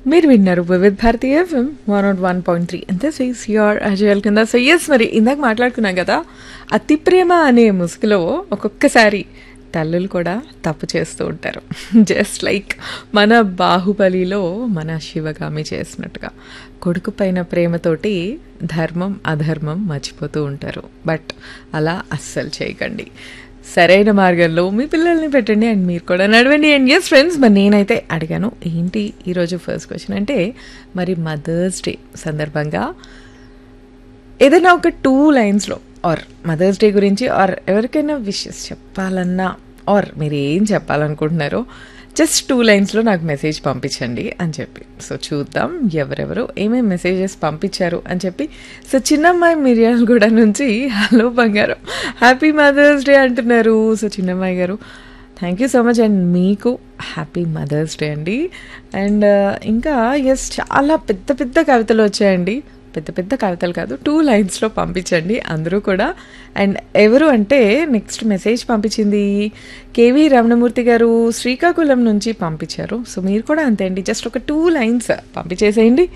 మీరు విన్నారు Vividh Bharati FM one nought one point three అంతే సైస్ యూఆర్ అజయల్ కింద సో ఎస్ మరి ఇందాక మాట్లాడుకున్నాం కదా అతి ప్రేమ అనే ముసుగులో ఒక్కొక్కసారి తల్లులు కూడా తప్పు చేస్తూ ఉంటారు జస్ట్ లైక్ మన బాహుబలిలో మన శివగామి చేసినట్టుగా కొడుకు పైన ప్రేమతోటి ధర్మం అధర్మం మర్చిపోతూ ఉంటారు బట్ అలా అస్సలు చేయకండి సరైన మార్గంలో మీ పిల్లల్ని పెట్టండి అండ్ మీరు కూడా నడవండి అండ్ ఎస్ ఫ్రెండ్స్ మరి నేనైతే అడిగాను ఏంటి ఈరోజు ఫస్ట్ క్వశ్చన్ అంటే మరి మదర్స్ డే సందర్భంగా ఏదైనా ఒక టూ లైన్స్లో ఆర్ మదర్స్ డే గురించి ఆర్ ఎవరికైనా విషెస్ చెప్పాలన్నా ఆర్ మీరు ఏం చెప్పాలనుకుంటున్నారో జస్ట్ టూ లైన్స్లో నాకు మెసేజ్ పంపించండి అని చెప్పి సో చూద్దాం ఎవరెవరు ఏమేమి మెసేజెస్ పంపించారు అని చెప్పి సో చిన్నమ్మాయి మిరియాలు కూడా నుంచి హలో బంగారం హ్యాపీ మదర్స్ డే అంటున్నారు సో చిన్నమ్మాయి గారు thank you so much and మీకు హ్యాపీ మదర్స్ డే అండి అండ్ ఇంకా ఎస్ చాలా పెద్ద పెద్ద కవితలు వచ్చాయండి పెద్ద పెద్ద కవితలు కాదు టూ లైన్స్లో పంపించండి అందరూ కూడా అండ్ ఎవరు అంటే నెక్స్ట్ మెసేజ్ పంపించింది కేవీ రమణమూర్తి గారు శ్రీకాకుళం నుంచి పంపించారు సో మీరు కూడా అంతే అండి జస్ట్ ఒక టూ లైన్స్ పంపించేసేయండి